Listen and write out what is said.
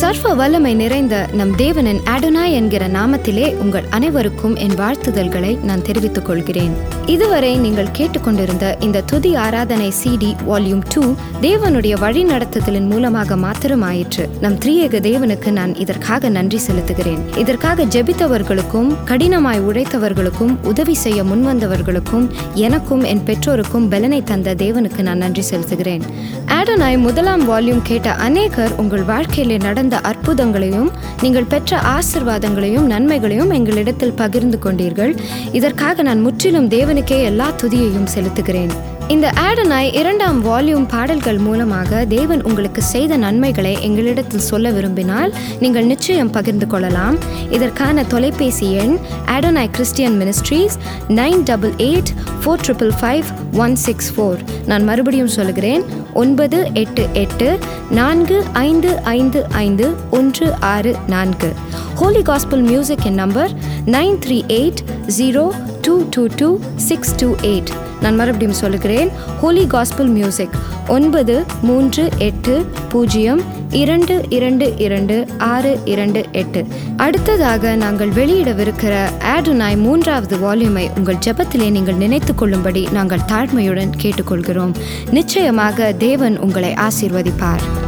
சர்வ வல்லமை நிறைந்த நம் தேவனின் அடோனாய் என்கிற நாமத்திலே உங்கள் அனைவருக்கும் என் வாழ்த்துதல்களை நான் தெரிவித்துக் கொள்கிறேன் இதுவரை நீங்கள் கேட்டுக்கொண்டிருந்த இந்த துதி ஆராதனை சிடி வால்யூம் டூ தேவனுடைய வழி நடத்துதலின் மூலமாக மாத்திரமாயிற்று நம் திரியேக தேவனுக்கு நான் இதற்காக நன்றி செலுத்துகிறேன் இதற்காக ஜெபித்தவர்களுக்கும் கடினமாய் உழைத்தவர்களுக்கும் உதவி செய்ய முன்வந்தவர்களுக்கும் எனக்கும் என் பெற்றோருக்கும் பலனை தந்த தேவனுக்கு நான் நன்றி செலுத்துகிறேன் ஆடனாய் முதலாம் வால்யூம் கேட்ட அநேகர் உங்கள் வாழ்க்கையிலே நடந்த அற்புதங்களையும் நீங்கள் பெற்ற ஆசிர்வாதங்களையும் நன்மைகளையும் எங்களிடத்தில் பகிர்ந்து கொண்டீர்கள் இதற்காக நான் முற்றிலும் தேவனுக்கே எல்லா துதியையும் செலுத்துகிறேன் இந்த ஆடனாய் இரண்டாம் வால்யூம் பாடல்கள் மூலமாக தேவன் உங்களுக்கு செய்த நன்மைகளை எங்களிடத்தில் சொல்ல விரும்பினால் நீங்கள் நிச்சயம் பகிர்ந்து கொள்ளலாம் இதற்கான தொலைபேசி எண் Adonai Christian ministries nine double eight four triple five one six four நான் மறுபடியும் சொல்கிறேன் ஒன்பது எட்டு எட்டு நான்கு ஐந்து ஐந்து ஐந்து ஒன்று ஆறு நான்கு ஹோலி காஸ்பிள் மியூசிக் என் number nine three eight zero two two two six two eight நான் மறுபடியும் சொல்லுகிறேன் ஹோலி காஸ்பிள் மியூசிக் ஒன்பது மூன்று எட்டு பூஜ்ஜியம் இரண்டு இரண்டு இரண்டு ஆறு இரண்டு எட்டு அடுத்ததாக நாங்கள் வெளியிடவிருக்கிற ஆடுனாய் மூன்றாவது வால்யூமை உங்கள் ஜெபத்திலே நீங்கள் நினைத்து கொள்ளும்படி நாங்கள் தாழ்மையுடன் கேட்டுக்கொள்கிறோம் நிச்சயமாக தேவன் உங்களை ஆசீர்வதிப்பார்